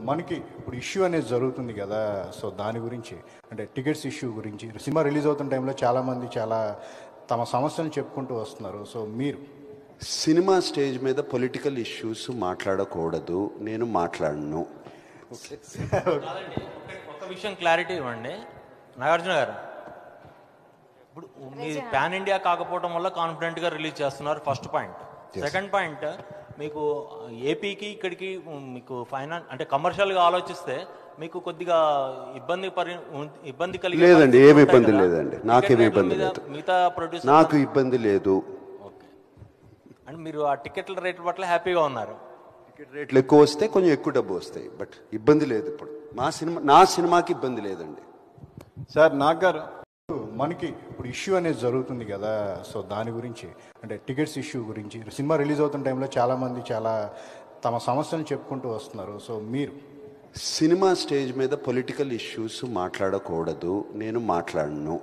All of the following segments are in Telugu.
మనకి ఇప్పుడు ఇష్యూ అనేది జరుగుతుంది కదా సో దాని గురించి అంటే టికెట్స్ ఇష్యూ గురించి సినిమా రిలీజ్ అవుతున్న టైంలో చాలామంది చాలా తమ సమస్యలను చెప్పుకుంటూ వస్తున్నారు సో మీరు సినిమా స్టేజ్ మీద పొలిటికల్ ఇష్యూస్ మాట్లాడకూడదు నేను మాట్లాడను ఒక విషయం క్లారిటీ ఇవ్వండి నాగార్జున గారు ఇప్పుడు మీ పాన్ ఇండియా కాకపోవడం వల్ల కాన్ఫిడెంట్ గా రిలీజ్ చేస్తున్నారు ఫస్ట్ పాయింట్ సెకండ్ పాయింట్ మీకు ఏపీకి ఇక్కడికి మీకు ఫైనాన్స్ అంటే కమర్షియల్ గా ఆలోచిస్తే మీకు కొద్దిగా ఇబ్బంది పరి ఇబ్బంది కలిగే లేదండి, పరిస్థితులు ఏమి ఉంటాయి ఇబ్బంది కదా. లేదండి. నాకేమి టికెట్ ఇబ్బంది రేట్ల మీద లేదు. మిగతా ప్రొడ్యూసర్ నాకు ఇబ్బంది లేదు ఓకే అండ్ మీరు ఆ టికెట్ల రేట్ల పట్ల హ్యాపీగా ఉన్నారు టికెట్ రేట్లు ఎక్కువ వస్తే కొంచెం ఎక్కువ డబ్బు వస్తాయి బట్ ఇబ్బంది లేదు ఇప్పుడు మా సినిమా నా సినిమాకి ఇబ్బంది లేదండి సార్ నాగ్ గారు మనకి ఇప్పుడు ఇష్యూ అనేది జరుగుతుంది కదా సో దాని గురించి అంటే టికెట్స్ ఇష్యూ గురించి సినిమా రిలీజ్ అవుతున్న టైంలో చాలామంది చాలా తమ సమస్యలను చెప్పుకుంటూ వస్తున్నారు సో మీరు సినిమా స్టేజ్ మీద పొలిటికల్ ఇష్యూస్ మాట్లాడకూడదు నేను మాట్లాడను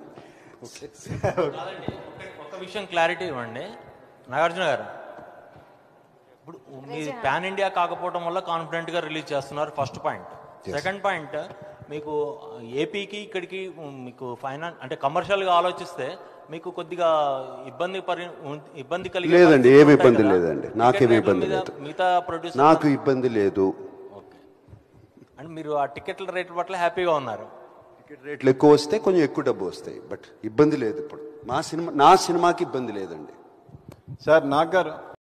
ఒక విషయం క్లారిటీ ఇవ్వండి నాగార్జున గారు ఇప్పుడు మీ పాన్ ఇండియా కాకపోవడం వల్ల కాన్ఫిడెంట్ గా రిలీజ్ చేస్తున్నారు ఫస్ట్ పాయింట్ సెకండ్ పాయింట్ మీకు ఏపీకి ఇక్కడికి మీకు ఫైనాన్స్ అంటే కమర్షియల్ గా ఆలోచిస్తే మీకు కొద్దిగా ఇబ్బంది పరి ఇబ్బంది కలిగే లేదండి, పరిస్థితులు ఏమి ఉంటాయి ఇబ్బంది కదా. లేదండి. టికెట్ నాకేమి రేట్ల ఇబ్బంది మీద లేదు. మిగతా ప్రొడ్యూసర్ నాకు ఇబ్బంది లేదు ఓకే అండ్ మీరు ఆ టికెట్ల రేట్ల పట్ల హ్యాపీగా ఉన్నారు టికెట్ రేట్లు ఎక్కువ వస్తే కొంచెం ఎక్కువ డబ్బు వస్తాయి బట్ ఇబ్బంది లేదు ఇప్పుడు మా సినిమా నా సినిమాకి ఇబ్బంది లేదండి సార్ నాగ్ గారు